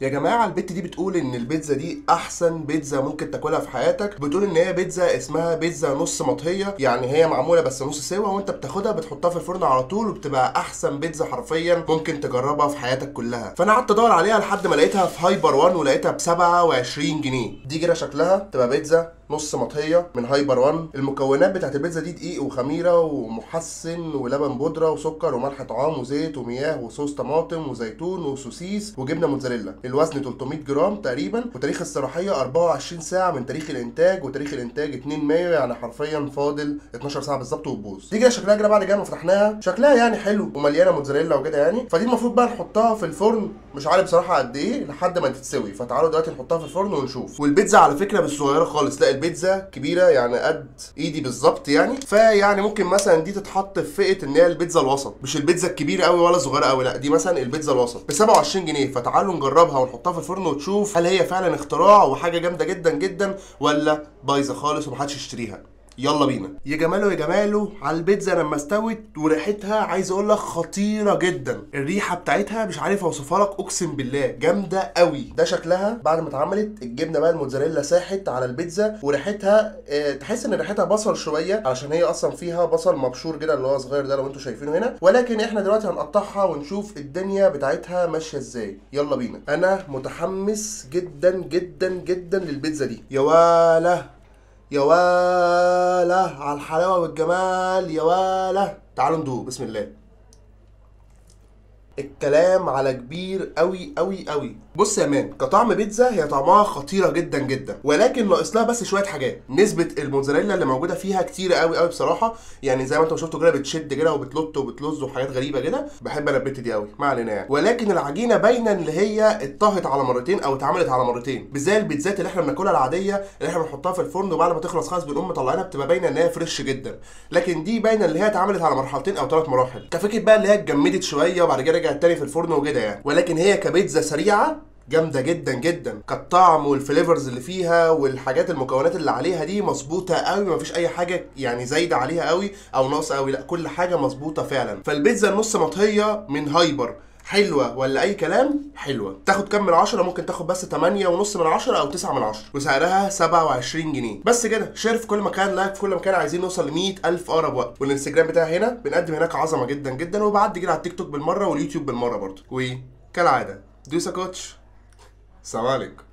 يا جماعه البت دي بتقول ان البيتزا دي احسن بيتزا ممكن تاكلها في حياتك بتقول ان هي بيتزا اسمها بيتزا نص مطهيه يعني هي معموله بس نص سوا وانت بتاخدها بتحطها في الفرن على طول وبتبقى احسن بيتزا حرفيا ممكن تجربها في حياتك كلها فانا قعدت ادور عليها لحد ما لقيتها في هايبر 1 ولقيتها ب 27 جنيه دي كده شكلها تبقى بيتزا نص مطهيه من هايبر 1 المكونات بتاعت البيتزا دي دقيق وخميره ومحسن ولبن بودره وسكر وملح طعام وزيت ومياه وصوص طماطم وزيتون وسوسيس وجبنه موتزاريلا الوزن 300 جرام تقريبا وتاريخ الصلاحيه 24 ساعه من تاريخ الانتاج وتاريخ الانتاج 2 مايو يعني حرفيا فاضل 12 ساعه بالظبط وتبوظ دي كده شكلها كده بعد كده ما فتحناها شكلها يعني حلو ومليانه موتزاريلا وكده يعني فدي المفروض بقى نحطها في الفرن مش عارف بصراحه قد ايه لحد ما تتسوي فتعالوا دلوقتي نحطها في الفرن ونشوف والبيتزا على فكره مش صغيره خالص لا البيتزا كبيره يعني قد ايدي بالظبط يعني فيعني ممكن مثلا دي تتحط في فئه ان هي البيتزا الوسط مش البيتزا الكبيره قوي ولا صغيره قوي لا دي مثلا البيتزا الوسط ب 27 جنيه فتعالوا نجربها ونحطها في الفرن وتشوف هل هي فعلا اختراع وحاجه جامده جدا جدا ولا بايظه خالص ومحدش يشتريها يلا بينا يا جماله يا جماله على البيتزا لما استوت وريحتها عايز اقول لك خطيره جدا الريحه بتاعتها مش عارف اوصفها لك اقسم بالله جامده قوي ده شكلها بعد ما اتعملت الجبنه بقى الموتزاريلا ساحت على البيتزا وريحتها اه تحس ان ريحتها بصل شويه علشان هي اصلا فيها بصل مبشور كده اللي هو صغير ده لو انتوا شايفينه هنا ولكن احنا دلوقتي هنقطعها ونشوف الدنيا بتاعتها ماشيه ازاي يلا بينا انا متحمس جدا جدا جدا للبيتزا دي يا ولا يا ولا على الحلاوه والجمال يا ولا تعالوا ندوق بسم الله الكلام على كبير قوي قوي قوي بص يا مان كطعم بيتزا هي طعمها خطيره جدا جدا ولكن ناقص لها بس شويه حاجات نسبه الموتزاريلا اللي موجوده فيها كتيره قوي قوي بصراحه يعني زي ما انتم شفتوا كده بتشد كده وبتلط وبتلز وحاجات غريبه كده بحب انا البت دي قوي ما علينا يعني ولكن العجينه باينه ان هي اتطهت على مرتين او اتعملت على مرتين مش زي البيتزات اللي احنا بناكلها العاديه اللي احنا بنحطها في الفرن وبعد ما تخلص خالص بنقوم مطلعينها بتبقى باينه ان هي فريش جدا لكن دي باينه ان هي اتعملت على مرحلتين او ثلاث مراحل كفكره بقى اللي هي اتجمدت شويه وبعد كده رجعت تاني في الفرن وكده يعني ولكن هي كبيتزا سريعه جامده جدا جدا كالطعم والفليفرز اللي فيها والحاجات المكونات اللي عليها دي مظبوطه قوي مفيش اي حاجه يعني زايده عليها قوي او ناقصه قوي لا كل حاجه مظبوطه فعلا فالبيتزا النص مطهيه من هايبر حلوة ولا أي كلام حلوة تاخد كام من عشرة ممكن تاخد بس 8 ونص من عشرة أو 9 من عشرة وسعرها 27 جنيه بس كده شير في كل مكان لايك في كل مكان عايزين نوصل ل 100 ألف أقرب وقت والانستجرام بتاعي هنا بنقدم هناك عظمة جدا جدا وبعدي كده على التيك توك بالمرة واليوتيوب بالمرة برضه وكالعادة دوسا كوتش السلام عليكم